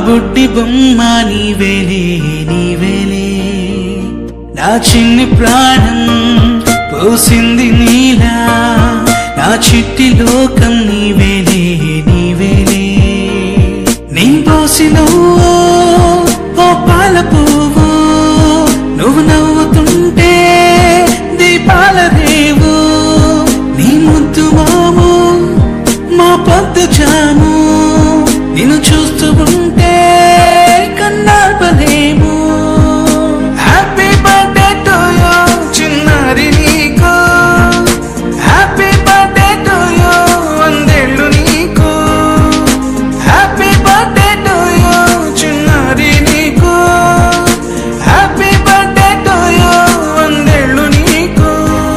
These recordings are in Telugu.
బుడ్డి బొమ్మ నీవేలే నీవేలే నా చిన్ని ప్రాణం పోసింది నీలా నా చిట్టి లోకం నీవేలే నీవేలే నీ పోసిన ఓ పాల పువ్వు నువ్వు నవ్వుతుంటే దీపాల రేవు నీ ముద్దు మాము మా పొద్దు జాము నిన్ను చూస్తూ ఉంటే కన్నార్పలేము హ్యాపీ బర్త్డే టు యూ చిన్నారి నీకు హ్యాపీ బర్త్డే టు యూ వందేళ్ళు నీకు హ్యాపీ బర్త్డే టు యూ చిన్నారి నీకు హ్యాపీ బర్త్డే టు యూ వందేళ్ళు నీకు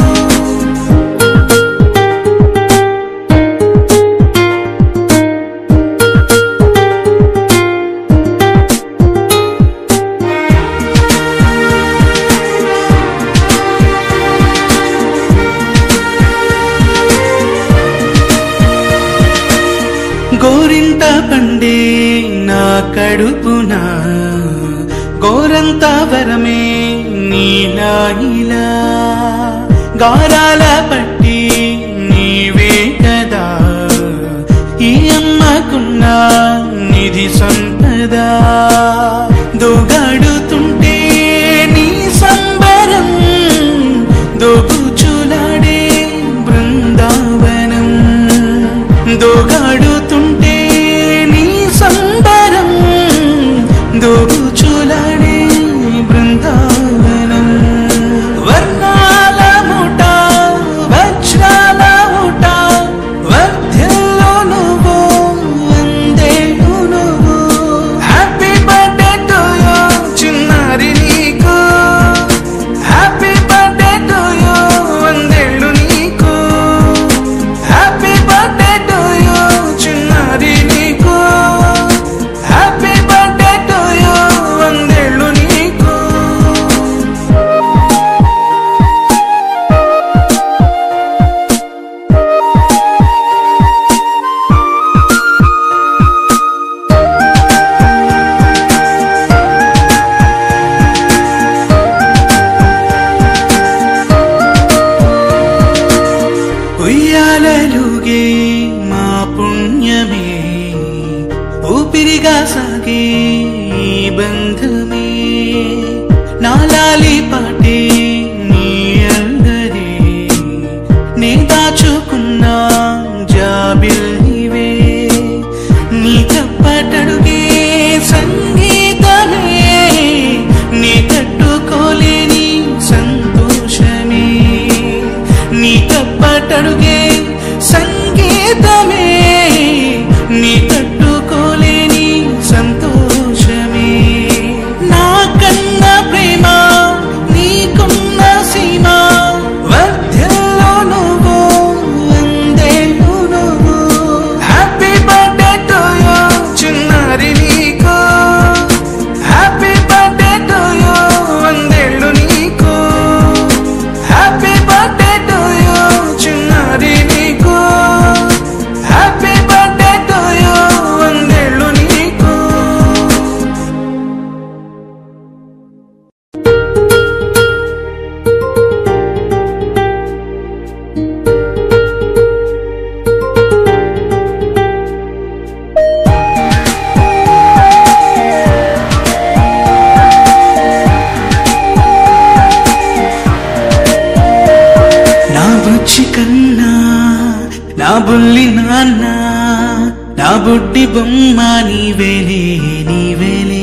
గోరింట పండే నా కడుపున గోరంత వరమే నీలా ఇలా గారాల పట్టి నీవే కదా ఈ అమ్మకున్న నిధి సంపద దోగాడుతుంటే నీ సంబరం దోగుచులాడే బృందావనం దోగాడుతుంటే నీ సంబరం దోగుచులాడే బృందావనం వర్ణాల ముఠ వజ్రాల ముఠ వర్ధ్యంలో నువ్వు వందేళ్ళు నువ్వు హ్యాపీ బర్త్డే టు యూ చిన్నారి నీకు హ్యాపీ బర్త్డే టు యూ వందేళ్ళు నీకు హ్యాపీ బర్త్డే టు యూ చిన్నారి నీకు హ్యాపీ బర్త్డే టు యూ వందేళ్ళు నీకు ఉయ్యాలలుగే మా పుణ్యమే ఊపిరిగా సాగే ఈ బంధమే నాలాలి పాటే నీ అందరే నే దాచుకున్న జాబిల్లివే నీ తప్పటడుగే సంగీతమే నీ తట్టుకోలేని సంతోషమే నీ తప్పటడుగే సంగీతమే నీ తట్టుకోలేని సంతోషమే నా కన్న ప్రేమ నీకున్న సీమ వర్ధ్యంలో నువ్వు వందేళ్ళు నువ్వు హ్యాపీ బర్త్డే టు యూ చిన్నారి నీకు హ్యాపీ బర్త్డే టు యూ వందేళ్ళు నీకు హ్యాపీ బర్త్డే టు యూ చిన్నారి నీకు హ్యాపీ బర్త్డే టు యూ వందేళ్ళు నీకు నా బుచ్చి కన్నా నా బుల్లి నాన్న నా బుడ్డి బొమ్మ నీవేలే నీవేలే